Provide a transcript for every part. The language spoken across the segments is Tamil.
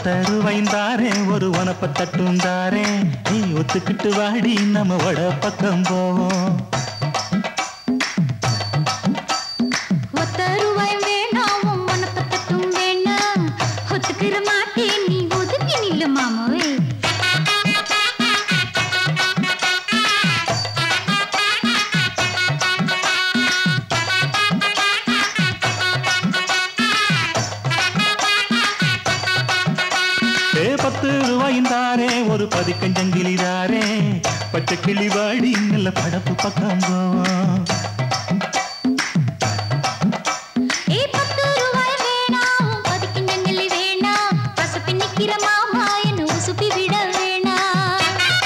ஒத்த ரூபாய்ந்தாரே ஒரு உனப்ப தட்டுந்தாரே நீ ஒத்துக்கிட்டு வாடி நம்ம வட பக்கம் போவோம் ஒத்த ரூபாய் வேணாம் உன் மனப்பத்தட்டும் வேணாம் ஒத்துக்கிற மாட்டேன் நீ ஒதுங்கி நில்லு மாமாவே ஏ பத்து ரூபாய்ந்தாரே ஒரு பதிக்கஞ்சங்கிலிதாரே பச்சை கிளி வாடி நல்ல படப்பு பக்கம் போவோம் ஏய் பத்து ரூபாய் வேணாம் உன் பதிக்கிஞ்சங்கிலி வேணாம் பசுப்பி நிக்கிற மாமா என்ன உசுப்பி விட வேணாம்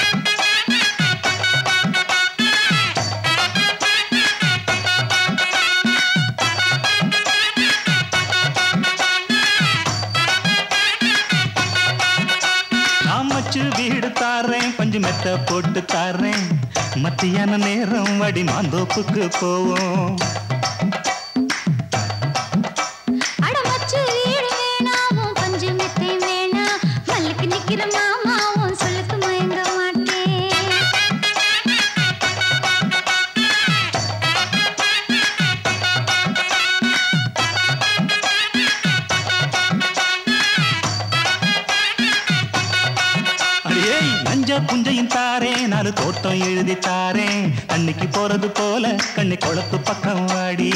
நான் வச்சு வீடு தாரேன் பஞ்சு மெத்த போட்டு தாரேன் மத்தியான நேரம் வடி மாந்தோப்புக்கு போவோம் அடமச்சு வீடு வேணாம் உன் பஞ்சு மெத்தை வேணாம் மல்லுக்கு நிக்கிற மாமா உன் சொல்லுக்கு மயங்க மாட்டேன் அடியே நஞ்ச புஞ்சையும் தாரேன் நாலு தோட்டம் எழுதி தாரேன் அன்னைக்கு போறது போல கண்ணி குளத்து பக்கம் வாடி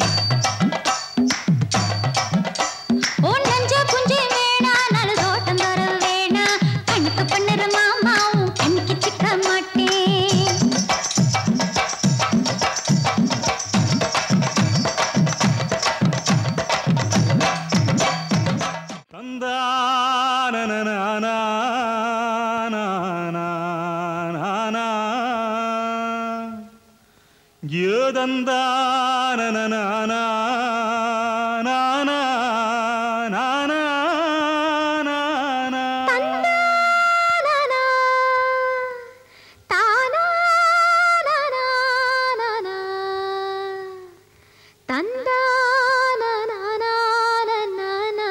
உன் நஞ்ச புஞ்சை வேணா நாலு தோட்டம் தர வேணா கண்ணுக்கு பண்ணுற மாமா உன் கண்ணுக்கு சிக்க மாட்டேன் தானா தானா நானா நானா தந்தானா நானா நானா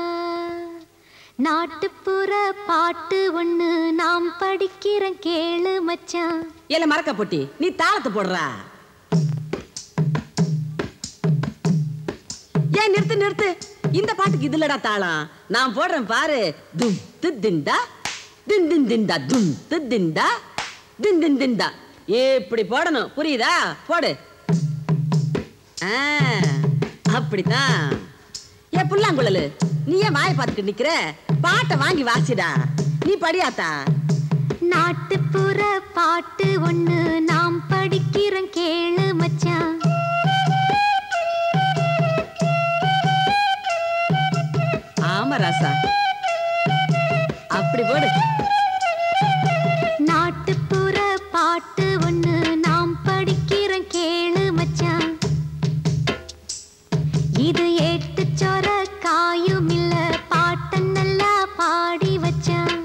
நாட்டுப்புற பாட்டு ஒண்ணு நாம் படிக்கிறோம் கேளு மச்சான் ஏல மறக்க பொட்டி நீ தாளத்தை போடுறா ஏன் நிறுத்து நிறுத்து இந்த பாட்டுக்கு இதுலடா தாளம் நான் போடுறேன் பாரு தும் து திண்டா தின் தின் திண்டா தும் து திண்டா தின் தின் திண்டா இப்படி போடணும் புரியுதா போடு ஆ, அப்படித்தான் ஏ புல்லாங்குழலு நீ ஏன் வாயை பார்த்துக்கிட்டு நிக்கிற பாட்டை வாங்கி வாசிடா நீ படியாத்தா நாட்டுப்புற பாட்டு ஒண்ணு நாம் படிக்கிறோம் கேளு மச்சான் ஆமா ராசா அப்படி போடு நாட்டுப்புற பாட்டு ஒண்ணு நாம் படிக்கிறோம் கேளு மச்சான் இது ஏட்டு சொர காயும் இல்ல பாட்ட நல்லா பாடி வச்சான்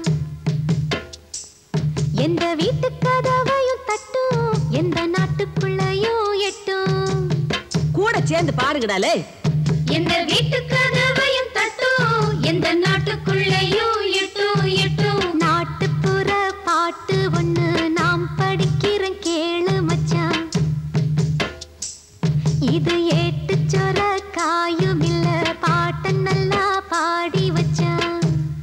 எந்த வீட்டு கதவையும் தட்டும் எந்த நாட்டுக்குள்ளயும் எட்டும் கூட சேர்ந்து பாருங்கடாலே எந்த வீட்டு கதவையும் தட்டும் எந்த நாட்டுக்குள்ளேயும் எட்டும் எட்டும் நாட்டுப்புற பாட்டு ஒண்ணு நாம் படிக்கிறோம் கேளு மச்சான் இது ஏட்டு சொர காயும் இல்ல பாட்ட நல்லா பாடி வச்சான்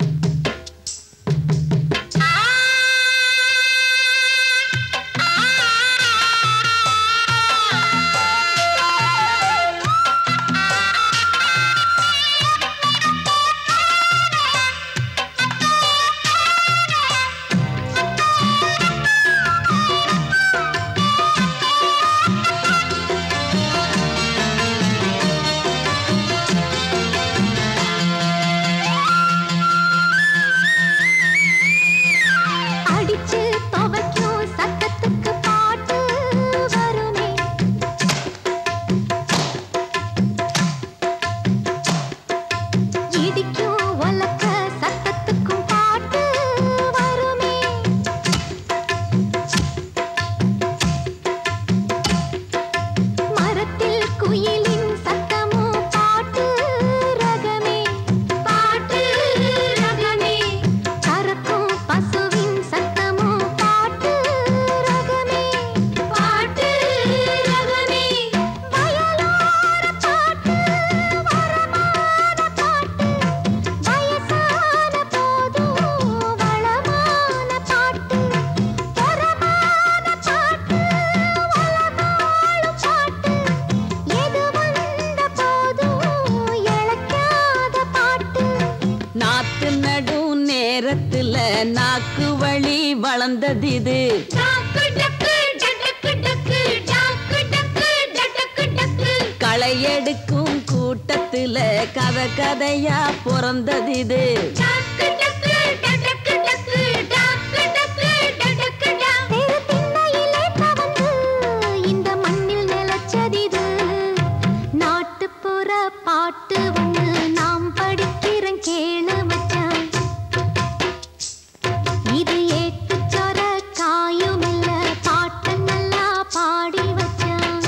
அடிச்சு துவைக்கும் சத்தத்துக்கு பாட்டு வருமே இடிக்கும் ஒலக்க சத்தத்துக்கும் பாட்டு வருமே மரத்தில் குயிலின் சத்தமும் பாட்டு ரகமே பாட்டு ரகமே நாத்து நடும் நேரத்துல நாக்கு வழி வளர்ந்தது இது டாக்கு டக்கு டடக்கு டக்கு டாக்கு டக்கு டடக்கு டக்கு களை எடுக்கும் கூட்டத்துல கதை கதையா பிறந்தது இது டாக்கு டக்கு டடக்கு டக்கு டாக்கு டக்கு டடக்கு டா தெரு திண்ணையிலே தவந்து இந்த மண்ணில் நிலச்சதிது நாட்டுப்புற பாட்டு ஒண்ணு நாம் படிக்கிறோம் கேளு மச்சான் இது ஏட்டுச் சொர காயுமில்ல பாட்டு நல்லா பாடி வச்சான்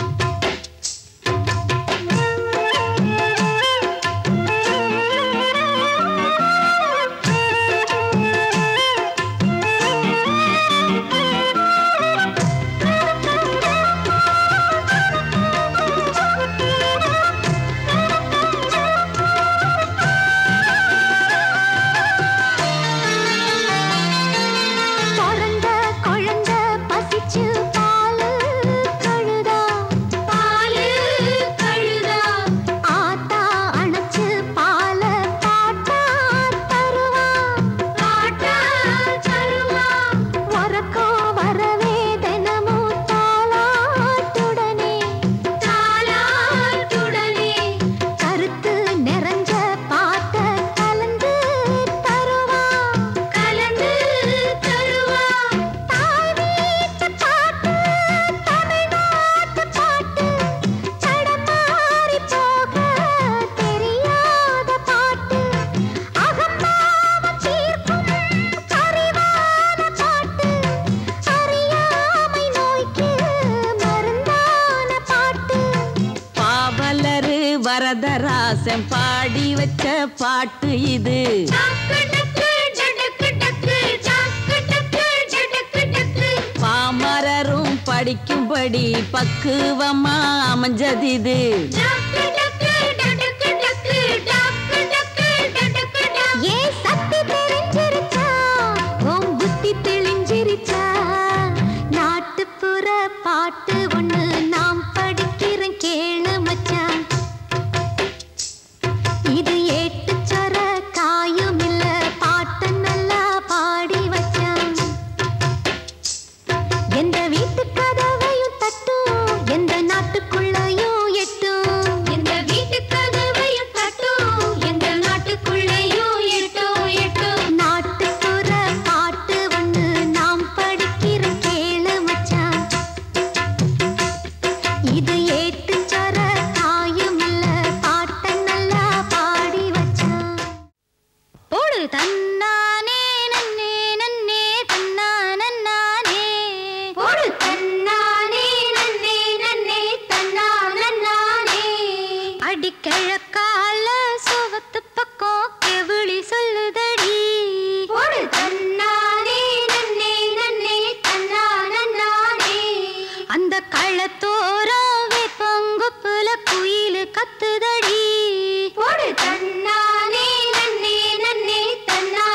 பிறந்த குழந்தை பசிச்சு பாலு கழுதா பாலு கழுதா ஆத்தா அணைச்சு பால பாட்டா தருவா பாட்டா தருவா உறக்கோ வரவே தினமும் தாலாட்டுடனே தாலாட்டுடனே கருத்து நிறைஞ்ச பாட்ட கலந்து தருவா கலந்து தருவா தாய் வீட்டு பாட்டு தமிழ்நாட்டு பாட்டு தடமாறி போக தெரியாத பாட்டு அகம்பாவம் தீர்க்கும் அறிவான பாட்டு அறியாமை நோய்க்கு மருந்தான பாட்டு பாவலரு வரதராசன் பாடி வச்ச பாட்டு இது டாக்கு டக்கு டடக்கு டக்கு டாக்கு டக்கு டடக்கு டக்கு பாமரரும் படிக்கும்படி பக்குவமா அமைஞ்சது இது டாக்கு டக்கு டடக்கு டக்கு டாக்கு டக்கு டடக்கு டா ஏ சக்தி தெரிஞ்சிருச்சா உன் புத்தி தெளிஞ்சிருச்சா நாட்டுப்புற பாட்டு ஒண்ணு நாம் படிக்கிறோம் கேளு மச்சான் இது ஏட்டுச் சொர காயுமில்ல பாட்டு நல்லா பாடி வச்சான் எந்த வீட்டு கதவையும் தட்டும் எந்த நாட்டுக்குள்ளையும் எட்டும் எந்த வீட்டு கதவையும் தட்டும் எந்த நாட்டுக்குள்ளையும் எட்டும் எட்டும் நாட்டுப்புற பாட்டு ஒண்ணு நாம் படிக்கிற கேளு மச்சான் இது ஏட்டுச் சொர காயுமில்ல பாட்ட நல்லா பாடி வச்சான் போடு தன்னானே நன்னே நன்னே தன்னா நன்னானே போடு தன்னானே நன்னே நன்னே தன்னா நன்னானே அடிக்கிழக்கால சுவத்து பக்கம் கெவிழி சொல்லுதடி போடு தன்னானே நன்னே நன்னே தன்னா நன்னானே அந்த களத்தோரம் வேப்பங்குப்புல குயிலு கத்துதடி போடு தன்னானே நன்னே நன்னே தன்னா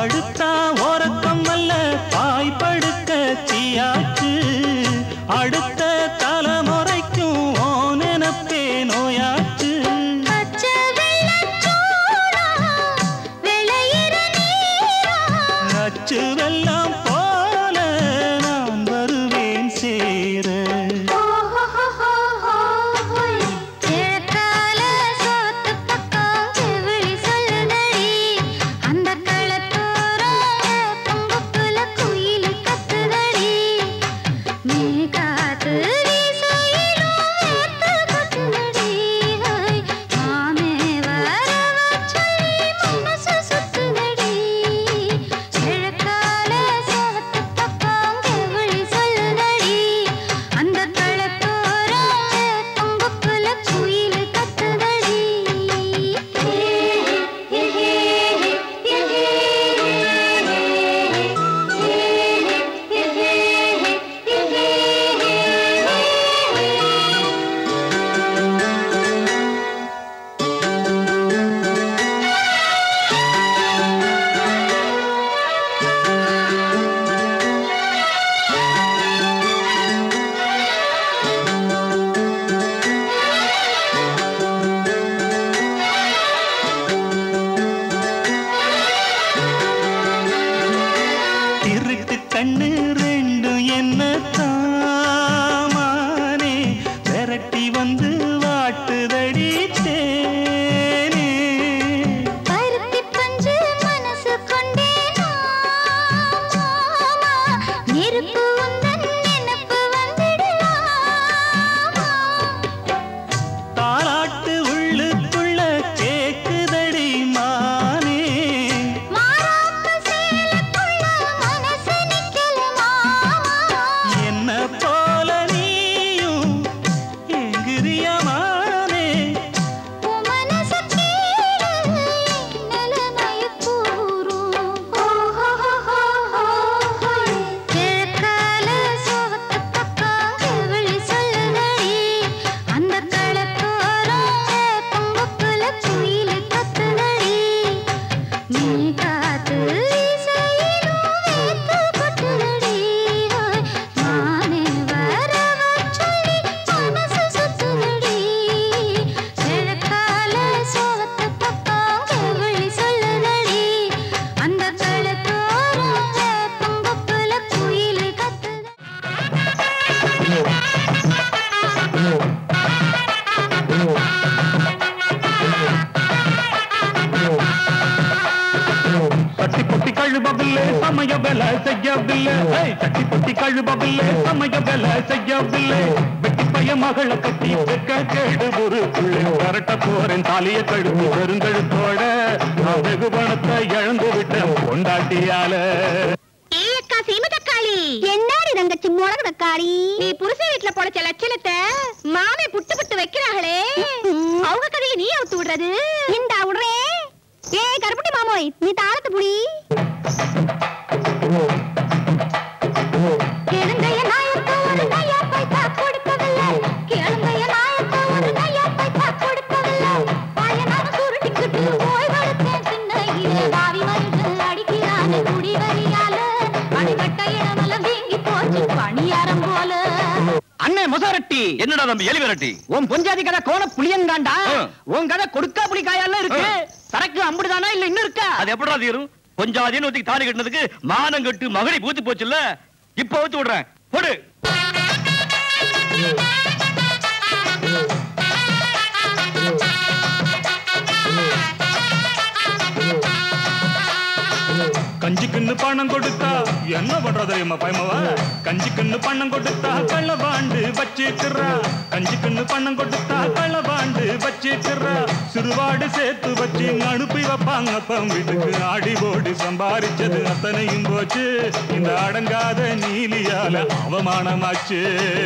படுத்தா ஓரக்கம் அல்ல பாய் படுக்க தீயாச்சு அடுத்த தலைமுறைக்கும் ஓ நினப்பே நோயாச்சு பச்சை வெள்ளச்சோளா, விளையிற நீரா. அச்சு வெள்ளம் போல நான் வருவேன் சேர கிழக்கால சோத்து பக்கம் செவிழி சொல்லுதடி. அந்த களத்தோரம் பொங்குப்புல குயில் கத்துதடி. மேகாத்து வீசையிலும் வேத்து கொட்டுதடி. ஹோய், மாமே வரவச் சொல்லி மனசு சுத்துதடி. கிழக்கால சோத்து பக்கம் செவிழி சொல்லுதடி. அந்த களத்தோரம் பொங்குப்புல குயில் கத்துதடி. திருட்டு கண்ணு ரெண்டும் என்ன தாமானே விரட்டி வந்து வாட்டுதடி தேனே பருத்தி பஞ்சு மனசு கொண்டேனா நெருப்பு உந்தன் நினப்பு வந்துடலாமா தாலாட்டு உள்ளுக்குள்ள கேக்குதடி மானே மாறாப்பு சேலக்குள்ள மனசு நிக்கலமா என்ன போல நீயும் எங்கிரியமானே உன் மனசு கீழே நிலைமைய கூறும் கிழக்கால சோகத்து பக்கம் கிவிழி சொல்லுதடி அந்த களத்தோரம் பொங்குப்புல குயில் கத்துதடி நீ காத்து வீசையிலும் வேத்து கொட்டுதடி மானே வரவச் சொல்லி மனசு சுத்துதடி கிழக்கால சோகத்து பக்கம் கிவிழி சொல்லுதடி அந்த களத்தோரம் பொங்குப்புல குயில் கத்துதடி தட்டி பொட்டி கழுவவில்லை சமய வேலை செய்யவில்லை ஏய், தட்டி பொட்டி கழுவவில்லை சமய வேலை செய்யவில்லை வெட்டி பைய மகளை கட்டி வைக்க கேடு ஒரு பிள்ளை கரட்ட போறேன் தாலிய கழுத்து பெருங்கழுத்தோட நான் வெகு பணத்தை இழந்து விட்டேன் கொண்டாட்டியால ஏக்கா சீம தக்காளி என்னடி தங்கச்சி முளகு தக்காளி நீ புருஷ வீட்டுல பொழைச்ச லட்சணத்தை மாமே புட்டு புட்டு வைக்கிறாங்களே அவங்க கதையை நீ அவுத்து விடுறது இந்தா விடுறே ஏய் கருப்பட்டி மாமோய் நீ தாளத்து புடி கேளுங்கைய நாயக்கு ஒரு நையா பைசா கொடுக்கவில்லை கேளுங்கைய நாயக்கு ஒரு நையா பைசா கொடுக்கவில்லை வாயனான சுருட்டிக்கிட்டு போய் வளர்த்தேன் சின்ன வாவி வருது அடிக்கிறான் குடி வரியால அடிபட்ட இடமெல்லாம் வீங்கி போச்சு பணியாரம் போல அண்ணே மொசரட்டி என்னடா தம்பி எலி விரட்டி உன் பொஞ்சாதி கதை கோல புளியங்காண்டா ஆ. உன் கதை கொடுக்கா புளிக்காயெல்லாம் இருக்கு ஆ. சரக்கு அம்புடுதானா இல்ல இன்னும் இருக்கா அது எப்படா தீரும் கொஞ்சம் அதே நூத்திக்கு தாலி கட்டினதுக்கு மானம் கட்டு மகனை பூத்து போச்சுல்ல இப்ப வச்சு விடுறேன் போடு கஞ்சிக்குன்னு பணம் கொடுத்தா என்ன பண்றா தெரியுமா பயமாவா கஞ்சிக்குன்னு பணம் கொடுத்தா கள்ளபாண்டு வச்சுக்கிறா கஞ்சிக்குன்னு பணம் கொடுத்தா கள்ளபாண்டு வச்சுக்கிறா சிறுவாடு சேர்த்து வச்சு அனுப்பி வைப்பாங்க அப்பம் வீட்டுக்கு ஆடி போடி சம்பாரிச்சது அத்தனையும் போச்சு இந்த அடங்காத நீலியால அவமானமாச்சு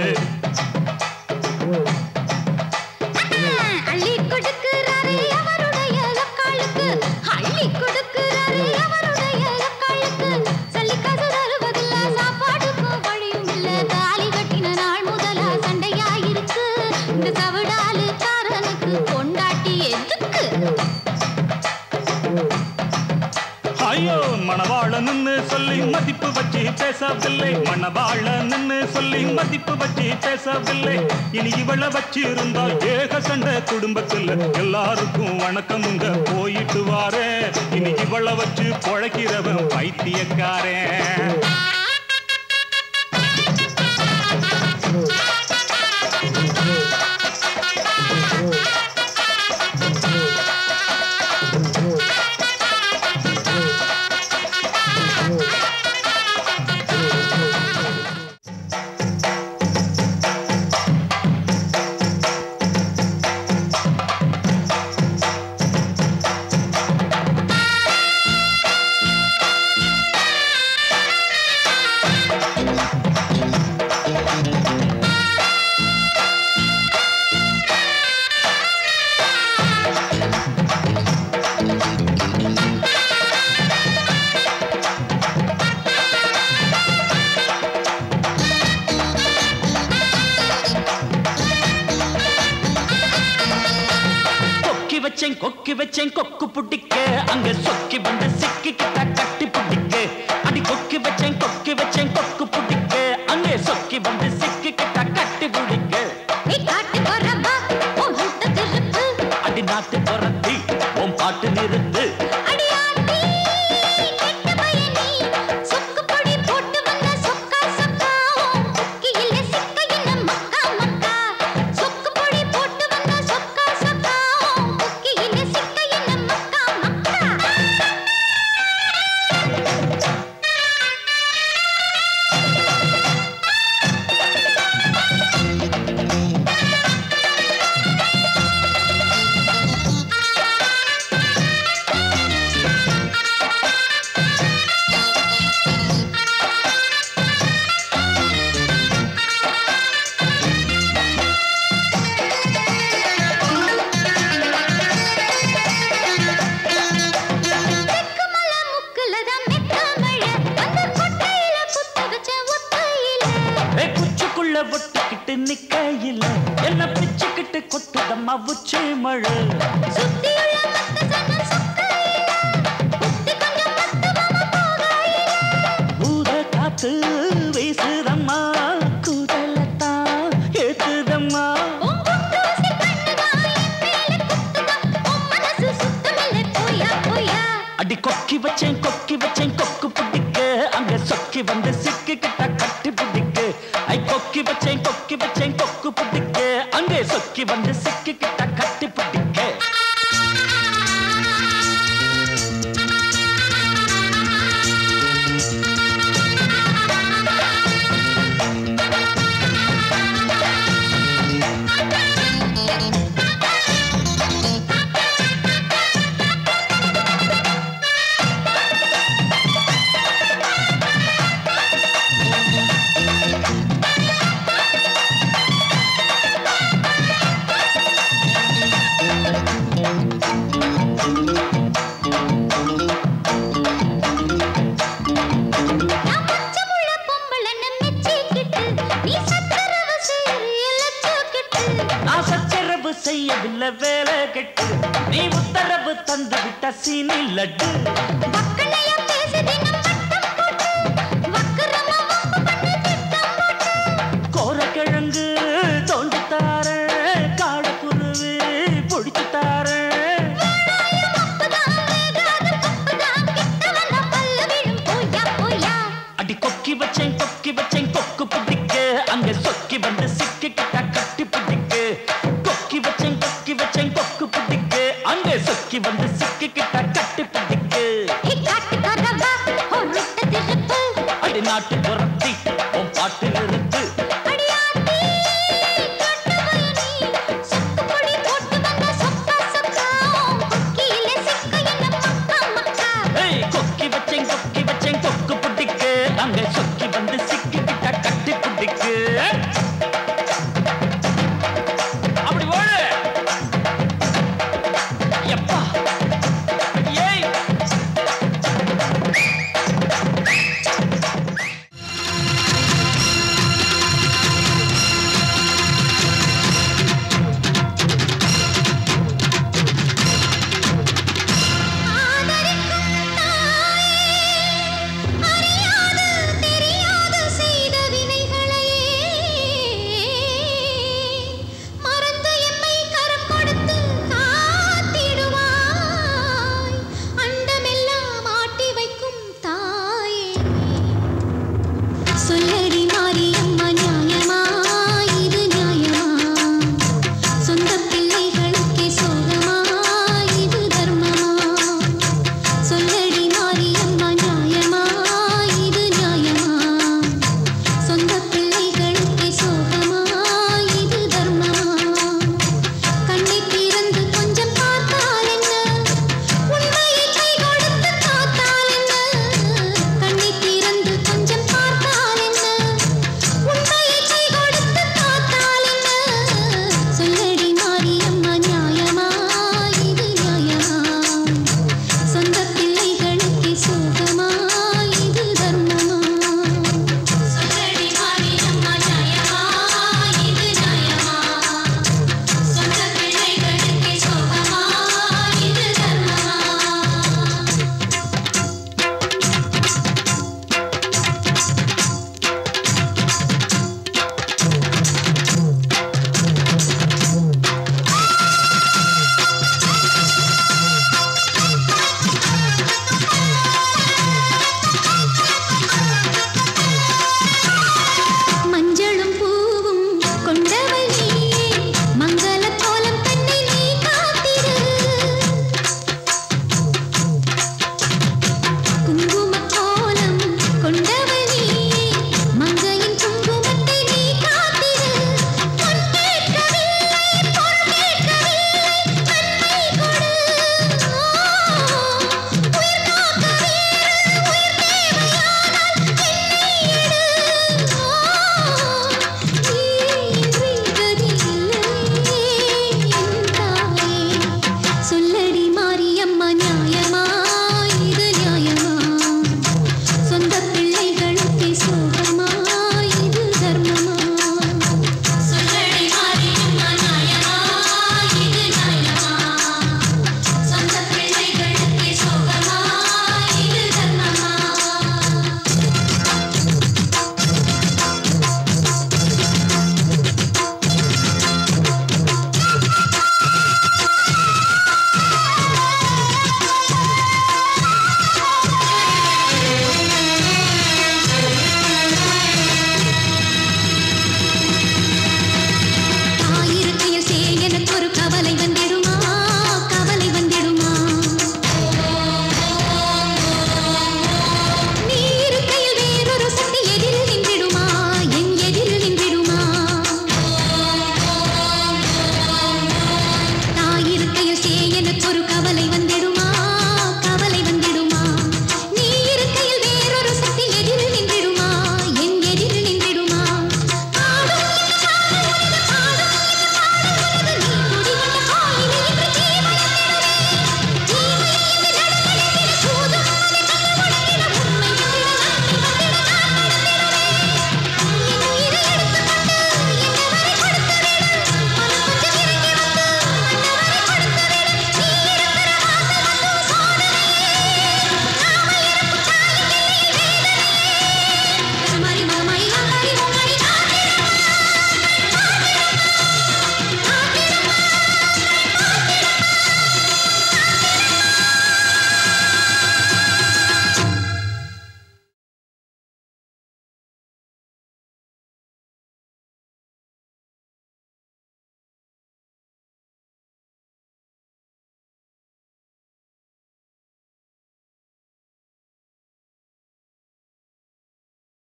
அள்ளி கொடுக்கிறாரே அவருடைய லக்காளுக்கு அள்ளி கொடுக்கிறாரே அவருடைய லக்காளுக்கு சல்லிக்காசு தருவதில்ல சாப்பாடுக்கும் வழியும் இல்ல தாலி கட்டின நாள் முதலா சண்டையாயிருக்கு இந்த சவடாலு காரனுக்கு கொண்டாட்டி எதுக்கு ஐயோ மணவாளன்னு சொல்லி மதிப்பு வச்சு பேசவில்லை மணவாளன்னு சொல்லி மதிப்பு வச்சு பேசவில்லை இனி இவளை வச்சு இருந்தா ஏக சண்டை குடும்பத்துல எல்லாருக்கும் வணக்கமுங்க போயிட்டு வாரே இனி இவளை வச்சு பொழைக்கிறவன் பைத்தியக்காரன் கொக்கி வச்சேன் கொக்கி வச்சேன் கொக்கு புடிக்க அங்க சொக்கி வந்து சிக்கிக்கிட்ட கட்டி புடிக்க அடி கொக்கி வச்சேன் கொக்கி வச்சேன் கொக்கு புடிக்க அங்கே சொக்கி வந்து சிக்கிக்கிட்ட கட்டி புடிக்க நீ காட்டு போறவா உன் முட்டை திருப்பு அடி நாட்டு புறத்தி உன் பாட்டு நிறுத்து அடியாத்தி கெட்ட பயனி சொக்கு பொடி போட்டு வந்த சொக்கா சொக்கா கொக்கியில சிக்க என்ன மக்கா மக்கா சொக்கு பொடி போட்டு வந்த சொக்கா சொக்கா கொக்கியில சிக்க என்ன மக்கா மக்கா தெக்குமல முக்குலதான் மெத்த மழை அந்த கொட்டையில குத்த வச்ச ஒத்தையில ஏ குச்சுக்குள்ள ஒட்டுக்கிட்டு நிக்கையில என்ன பிச்சுக்கிட்டு கொட்டுதம்மா உச்சி மழை சுத்தியுள்ள மத்த சன்ன சொக்கையில புத்தி கொஞ்சம் மத்தவம போகையில ஊத காத்து வீசுதம்மா குதலத்தான் ஏத்துதம்மா உன் குண்டூசி கண்ணுதான் என் மேல குத்துதான் உன் மனசு சுத்தமில்லை போயா போயா அடி கொக்கி வச்சேன் கொக்கி வச்சேன் கொக்கு பிடிக்க அங்க சொக்கி வந்து சிக்கிக்கிட்ட கட்டி பிடிக்க ஐ கொக்கி வச்சேன் கொக்கி வச்சேன் கொக்கு பிடிக்க அங்கே சொக்கி வந்து சிக்கிக்கிட்ட கட்டி பிடிக்க